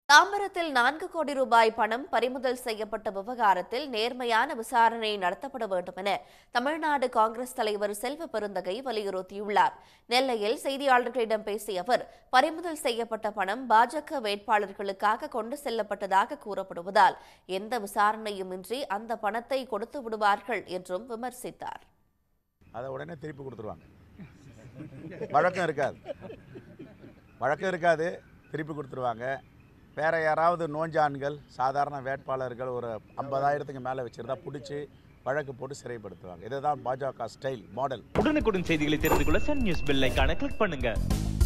தாம்பரத்தில் நான்கு கோடி ரூபாய் பணம் பறிமுதல் செய்யப்பட்ட விவகாரத்தில் நேர்மையான விசாரணை நடத்தப்பட வேண்டும் என தமிழ்நாடு காங்கிரஸ் தலைவர் செல்வ பெருந்தகை வலியுறுத்தியுள்ளார் நெல்லையில் செய்தியாளர்களிடம் பேசிய அவர் பறிமுதல் செய்யப்பட்ட பணம் பாஜக வேட்பாளர்களுக்காக கொண்டு செல்லப்பட்டதாக கூறப்படுவதால் எந்த விசாரணையுமின்றி அந்த பணத்தை கொடுத்து விடுவார்கள் என்றும் விமர்சித்தார் அதை உடனே திருப்பி கொடுத்துருவாங்க வழக்கம் இருக்காது வழக்கம் இருக்காது திருப்பி கொடுத்துருவாங்க வேற யாராவது நோஞ்சான்கள் சாதாரண வேட்பாளர்கள் ஒரு ஐம்பதாயிரத்துக்கு மேலே வச்சுருந்தா பிடிச்சி வழக்கு போட்டு சிறைப்படுத்துவாங்க இதுதான் பாஜக ஸ்டைல் மாடல் உடனுக்குடன் செய்திகளை தெரிந்து கொள்ள சன் நியூஸ் பெல் ஐகானை கிளிக் பண்ணுங்க